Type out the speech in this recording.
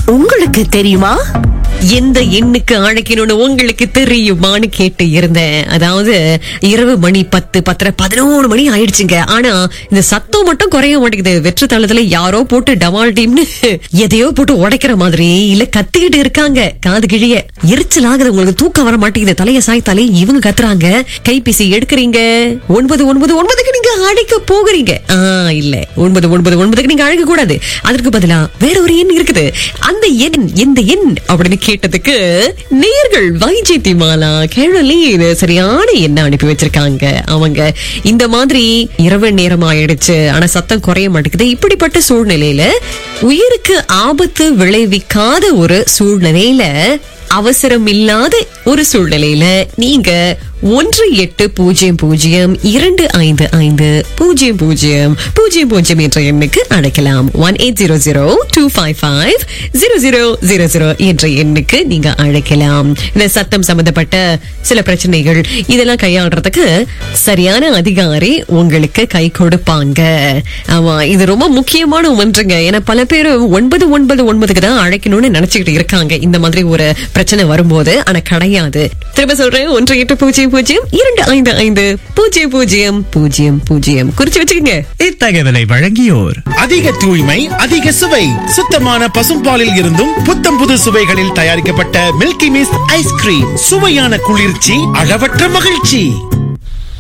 உங்களுக்கு தெரியுமா எந்த எண்ணுக்கு அழைக்கணும்னு உங்களுக்கு தெரியுமான்னு கேட்டு இருந்தேன் அதாவது இரவு மணி பத்து பத்தரை பதினோரு மணி ஆயிடுச்சுங்க ஆனா இந்த சத்தம் மட்டும் குறைய மாட்டேங்குது வெற்று தளத்துல யாரோ போட்டு டமால் டீம்னு எதையோ போட்டு உடைக்கிற மாதிரி இல்ல கத்திக்கிட்டு இருக்காங்க காது கிழிய எரிச்சல் ஆகுது உங்களுக்கு தூக்கம் வர மாட்டேங்குது தலைய சாய்த்தாலே இவங்க கத்துறாங்க கைபேசி எடுக்கிறீங்க ஒன்பது ஒன்பது ஒன்பதுக்கு நீங்க அழைக்க போகிறீங்க ஆ இல்ல ஒன்பது ஒன்பது ஒன்பதுக்கு நீங்க அழைக்க கூடாது அதற்கு பதிலா வேற ஒரு எண் இருக்குது அந்த எண் எந்த எண் அப்படின்னு கேட்டதுக்கு நேர்கள் வைஜெயந்தி மாலா கேழலி இது சரியான எண்ண அனுப்பி வச்சிருக்காங்க அவங்க இந்த மாதிரி இரவு நேரம் ஆயிடுச்சு ஆனா சத்தம் குறைய மாட்டேங்குது இப்படிப்பட்ட சூழ்நிலையில உயிருக்கு ஆபத்து விளைவிக்காத ஒரு சூழ்நிலையில அவசரம் இல்லாத ஒரு சூழ்நிலையில நீங்க ஒன்று எட்டு பூஜ்ஜியம் பூஜ்ஜியம் இரண்டு ஐந்து ஐந்து பூஜ்ஜியம் பூஜ்ஜியம் பூஜ்ஜியம் பூஜ்ஜியம் என்ற எண்ணுக்கு அழைக்கலாம் one eight zero zero two five five zero zero zero zero என்ற எண்ணுக்கு நீங்க அழைக்கலாம் இந்த சத்தம் சம்பந்தப்பட்ட சில பிரச்சனைகள் இதெல்லாம் கையாளுறதுக்கு சரியான அதிகாரி உங்களுக்கு கை கொடுப்பாங்க ஆமா இது ரொம்ப முக்கியமான ஒன்றுங்க ஏன்னா பல பேர் ஒன்பது ஒன்பது ஒன்பதுக்கு தான் அழைக்கணும்னு நினைச்சுக்கிட்டு இருக்காங்க இந்த மாதிரி ஒரு பிரச்சனை வரும்போது ஆனா கிடையாது திரும்ப சொல்றேன் ஒன்று எட்டு பூஜ்ஜியம் பூஜ்ஜியம் இரண்டு ஐந்து ஐந்து பூஜ்ஜியம் பூஜ்ஜியம் பூஜ்ஜியம் பூஜ்ஜியம் குறிச்சு வச்சுக்கோங்க இத்தகவலை வழங்கியோர் அதிக தூய்மை அதிக சுவை சுத்தமான பசும்பாலில் இருந்தும் புத்தம் புது சுவைகளில் தயாரிக்கப்பட்ட மில்கி மிஸ்ட் ஐஸ்கிரீம் சுவையான குளிர்ச்சி அளவற்ற மகிழ்ச்சி